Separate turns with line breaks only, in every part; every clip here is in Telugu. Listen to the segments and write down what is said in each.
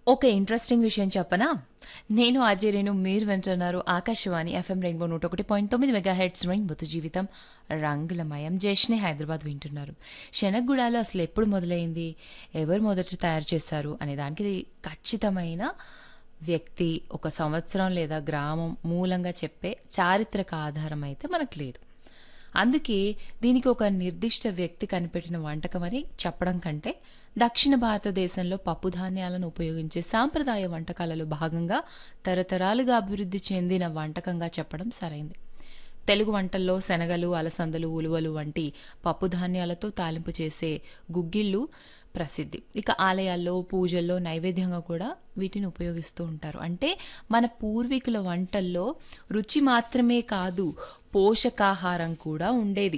ఓకే. ఇంట్రెస్టింగ్ విషయం చెప్పనా? నేను ఆర్‌జే రేణు మీరు వింటున్నారు ఆకాశవాణి ఎఫ్ఎం రెయిన్బో 101.9 మెగాహెర్ట్జ్ రెయిన్బోతో జీవితం రంగులమయం. జేష్‌ని హైదరాబాద్ వింటున్నారు. శనగగుడాలు అసలు ఎప్పుడు మొదలైంది? ఎవరు మొదట తయారు చేశారు? అనే దానికి ఖచ్చితమైన వ్యక్తి, ఒక సంవత్సరం లేదా గ్రామం మూలంగా చెప్పే చారిత్రక ఆధారం అయితే మనకు లేదు. అందుకే దీనికి ఒక నిర్దిష్ట వ్యక్తి కనిపెట్టిన వంటకమని చెప్పడం కంటే దక్షిణ భారతదేశంలో పప్పు ధాన్యాలను ఉపయోగించే సాంప్రదాయ వంటకాలలో భాగంగా తరతరాలుగా అభివృద్ధి చెందిన వంటకంగా చెప్పడం సరైంది. తెలుగు వంటల్లో శనగలు, అలసందలు, ఉలువలు వంటి పప్పు ధాన్యాలతో తాలింపు చేసే గుగ్గిళ్ళు ప్రసిద్ధి. ఇక ఆలయాల్లో, పూజల్లో నైవేద్యంగా కూడా వీటిని ఉపయోగిస్తూ ఉంటారు. అంటే మన పూర్వీకుల వంటల్లో రుచి మాత్రమే కాదు పోషకాహారం కూడా ఉండేది.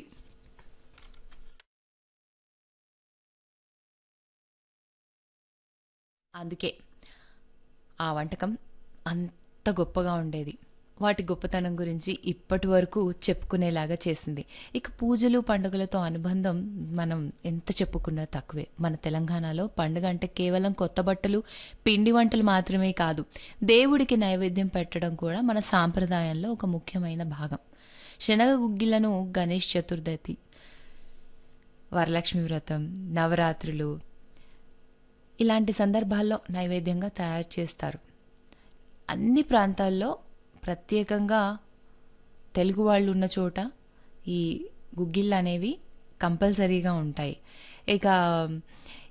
అందుకే ఆ వంటకం అంత గొప్పగా ఉండేది. వాటి గొప్పతనం గురించి ఇప్పటి వరకు చెప్పుకునేలాగా చేసింది. ఇక పూజలు, పండుగలతో అనుబంధం మనం ఎంత చెప్పుకున్నా తక్కువే. మన తెలంగాణలో పండుగ అంటే కేవలం కొత్త బట్టలు, పిండి వంటలు మాత్రమే కాదు. దేవుడికి నైవేద్యం పెట్టడం కూడా మన సాంప్రదాయంలో ఒక ముఖ్యమైన భాగం. శనగ గుగ్గిళ్లను గణేష్ చతుర్థి, వరలక్ష్మి వ్రతం, నవరాత్రులు ఇలాంటి సందర్భాల్లో నైవేద్యంగా తయారు చేస్తారు. అన్ని ప్రాంతాల్లో ప్రత్యేకంగా తెలుగు వాళ్ళు ఉన్న చోట ఈ గుగ్గిళ్ళు అనేవి కంపల్సరీగా ఉంటాయి. ఇక